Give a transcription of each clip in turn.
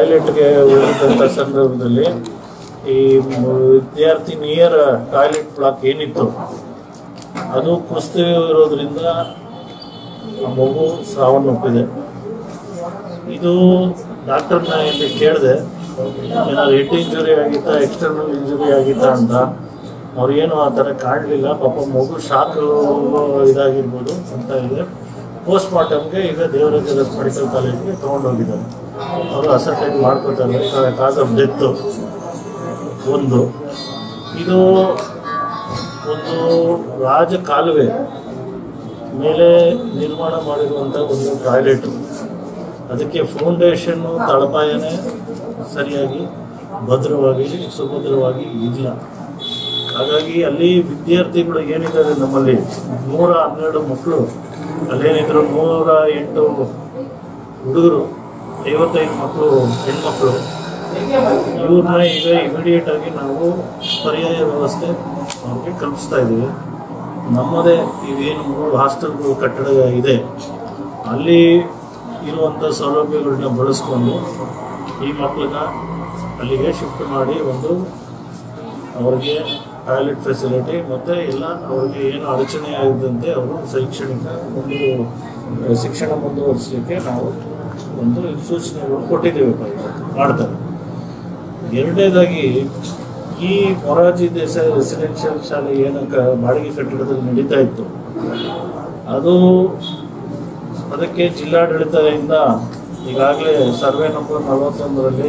ಟಾಯ್ಲೆಟ್ಗೆ ಹೋದಂಥ ಸಂದರ್ಭದಲ್ಲಿ ಈ ಮ- ವಿದ್ಯಾರ್ಥಿ ನಿಯರ್ ಟಾಯ್ಲೆಟ್ ಬ್ಲಾಕ್ ಏನಿತ್ತು ಅದು ಕುಸಿದು ಇರೋದ್ರಿಂದ ಆ ಮಗು ಸಾವನ್ನಪ್ಪಿದೆ ಇದು ಡಾಕ್ಟರ್ನ ಇಲ್ಲಿ ಕೇಳಿದೆ ಏನಾದ್ರು ಹೆಡ್ ಇಂಜುರಿ ಆಗಿತ್ತಾ ಎಕ್ಸ್ಟರ್ನಲ್ ಇಂಜುರಿ ಆಗಿತ್ತಾ ಅಂತ ಅವ್ರಿಗೇನು ಆ ಥರ ಕಾಣಲಿಲ್ಲ ಪಾಪ ಮಗು ಶಾಕ್ ಇದಾಗಿರ್ಬೋದು ಅಂತ ಇದೆ ಪೋಸ್ಟ್ ಮಾರ್ಟಮ್ಗೆ ಈಗ ದೇವರಾಜ ಮೆಡಿಕಲ್ ಕಾಲೇಜ್ಗೆ ತೊಗೊಂಡೋಗಿದ್ದಾರೆ ಅವರು ಅಸರ್ಟೈನ್ ಮಾಡ್ಕೋತಾರೆ ಕಾಸ್ ಆಫ್ ಡೆತ್ತು ಒಂದು ಇದು ಒಂದು ರಾಜ ಕಾಲುವೆ ಮೇಲೆ ನಿರ್ಮಾಣ ಮಾಡಿರುವಂಥ ಒಂದು ಟಾಯ್ಲೆಟು ಅದಕ್ಕೆ ಫೌಂಡೇಶನ್ನು ತಳಪಾಯನೇ ಸರಿಯಾಗಿ ಭದ್ರವಾಗಿ ಸುಭದ್ರವಾಗಿ ಇಲ್ಲ ಹಾಗಾಗಿ ಅಲ್ಲಿ ವಿದ್ಯಾರ್ಥಿಗಳು ಏನಿದ್ದಾರೆ ನಮ್ಮಲ್ಲಿ ನೂರ ಹನ್ನೆರಡು ಮಕ್ಕಳು ಅಲ್ಲೇನಿದ್ರು ನೂರ ಎಂಟು ಹುಡುಗರು ಐವತ್ತೈದು ಮಕ್ಕಳು ಹೆಣ್ಮಕ್ಳು ಇವ್ರನ್ನ ಈಗ ಇಮಿಡಿಯೇಟ್ ಆಗಿ ನಾವು ಪರ್ಯಾಯ ವ್ಯವಸ್ಥೆ ಅವ್ರಿಗೆ ಕಲ್ಪಿಸ್ತಾ ಇದ್ದೀವಿ ನಮ್ಮದೇ ಇವೇನು ಮೂರು ಹಾಸ್ಟೆಲ್ಗಳು ಕಟ್ಟಡ ಇದೆ ಅಲ್ಲಿ ಇರುವಂಥ ಸೌಲಭ್ಯಗಳನ್ನ ಬಳಸ್ಕೊಂಡು ಈ ಮಕ್ಕಳನ್ನ ಅಲ್ಲಿಗೆ ಶಿಫ್ಟ್ ಮಾಡಿ ಒಂದು ಅವ್ರಿಗೆ ಟಾಯ್ಲೆಟ್ ಫೆಸಿಲಿಟಿ ಮತ್ತು ಎಲ್ಲ ಅವ್ರಿಗೆ ಏನು ಅಡಚಣೆ ಆಗದಂತೆ ಅವರು ಶೈಕ್ಷಣಿಕ ಒಂದು ಶಿಕ್ಷಣ ಮುಂದುವರಿಸಲಿಕ್ಕೆ ನಾವು ಒಂದು ಸೂಚನೆಗಳು ಕೊಟ್ಟಿದ್ದೇವೆ ಮಾಡ್ತಾರೆ ಎರಡನೇದಾಗಿ ಈ ಮೊರಾರ್ಜಿ ದೇಸಾಯಿ ರೆಸಿಡೆನ್ಷಿಯಲ್ ಶಾಲೆ ಏನು ಕ ಬಾಡಿಗೆ ಕಟ್ಟಡದಲ್ಲಿ ನಡೀತಾ ಇತ್ತು ಅದು ಅದಕ್ಕೆ ಜಿಲ್ಲಾಡಳಿತದಿಂದ ಈಗಾಗಲೇ ಸರ್ವೆ ನಂಬರ್ ನಲವತ್ತೊಂದರಲ್ಲಿ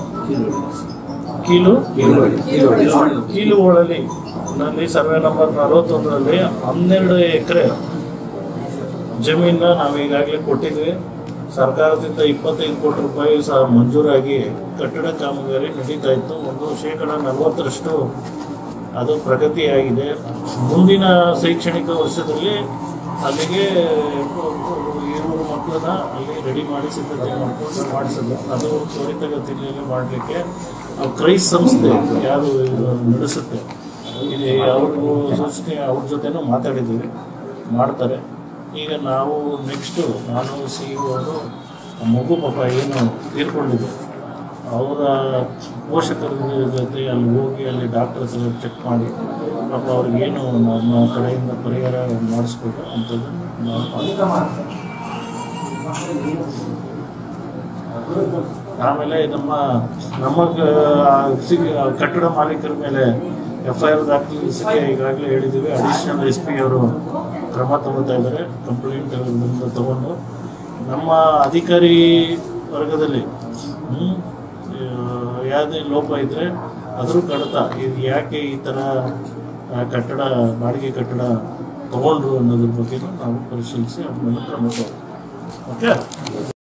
ಕೀಲು ಕೀಲು ಹೋಳಲಿ ನಲ್ಲಿ ಸರ್ವೆ ನಂಬರ್ ನಲವತ್ತೊಂದರಲ್ಲಿ ಹನ್ನೆರಡು ಎಕರೆ ಜಮೀನ ನಾವು ಈಗಾಗಲೇ ಕೊಟ್ಟಿದ್ವಿ ಸರ್ಕಾರದಿಂದ ಇಪ್ಪತ್ತೈದು ಕೋಟಿ ರೂಪಾಯಿ ಸಹ ಮಂಜೂರಾಗಿ ಕಟ್ಟಡ ಕಾಮಗಾರಿ ನಡೀತಾ ಇತ್ತು ಒಂದು ಶೇಕಡ ನಲವತ್ತರಷ್ಟು ಅದು ಪ್ರಗತಿಯಾಗಿದೆ ಮುಂದಿನ ಶೈಕ್ಷಣಿಕ ವರ್ಷದಲ್ಲಿ ಅಲ್ಲಿಗೆ ಇವರು ಮಕ್ಕಳನ್ನ ಅಲ್ಲಿ ರೆಡಿ ಮಾಡಿ ಸಿದ್ಧತೆ ಮಾಡಿಕೊಂಡು ಮಾಡಿಸೋದು ಅದು ತ್ವರಿತಗತಿಯಲ್ಲಿ ಮಾಡಲಿಕ್ಕೆ ಕ್ರೈಸ್ ಸಂಸ್ಥೆ ಯಾರು ಇದು ನಡೆಸುತ್ತೆ ಇಲ್ಲಿ ಅವ್ರಿಗೂ ಸೂಚನೆ ಅವ್ರ ಜೊತೆನೂ ಮಾತಾಡಿದ್ದೀವಿ ಮಾಡ್ತಾರೆ ಈಗ ನಾವು ನೆಕ್ಸ್ಟು ನಾನು ಸಿ ಅವರು ಮಗು ಪಾಪ ಏನು ತೀರ್ಕೊಂಡಿದೆ ಅವರ ಪೋಷಕರ ಜೊತೆ ಅಲ್ಲಿ ಹೋಗಿ ಅಲ್ಲಿ ಡಾಕ್ಟರ್ ಹತ್ರ ಚೆಕ್ ಮಾಡಿ ಪಾಪ ಅವ್ರಿಗೇನು ನಮ್ಮ ಕಡೆಯಿಂದ ಪರಿಹಾರ ಮಾಡಿಸ್ಬೇಕು ಅಂಥದ್ದು ನಾವು ಮಾಡ್ತೀವಿ. ಆಮೇಲೆ ನಮ್ಮ ನಮ್ಮ ಕ- ಸಿ- ಕಟ್ಟಡ ಮಾಲೀಕರ ಮೇಲೆ ಎಫ್ ಐ ಆರ್ ದಾಖಲಿಸಕ್ಕೆ ಈಗಾಗಲೇ ಹೇಳಿದ್ದೀವಿ ಅಡಿಷನಲ್ ಎಸ್ ಪಿ ಅವರು ಕ್ರಮ ತಗೋತಾ ಇದ್ದಾರೆ ಕಂಪ್ಲೇಂಟ್ ಅದರಿಂದ ತಗೊಂಡು ನಮ್ಮ ಅಧಿಕಾರಿ ವರ್ಗದಲ್ಲಿ ಹ್ಮ್, ಆ, ಯಾವುದೇ ಲೋಪ ಇದ್ದರೆ ಅದ್ರ ಕಡತ ಇದು ಯಾಕೆ ಈ ಥರ ಆ, ಕಟ್ಟಡ ಬಾಡಿಗೆ ಕಟ್ಟಡ ತಗೊಂಡ್ರು ಅನ್ನೋದ್ರ ಬಗ್ಗೆ ನಾವು ಪರಿಶೀಲಿಸಿ ಅದ್ರ ಮೇಲೆ ಕ್ರಮ ತಗೊಳ್ತೀವಿ ಓಕೆ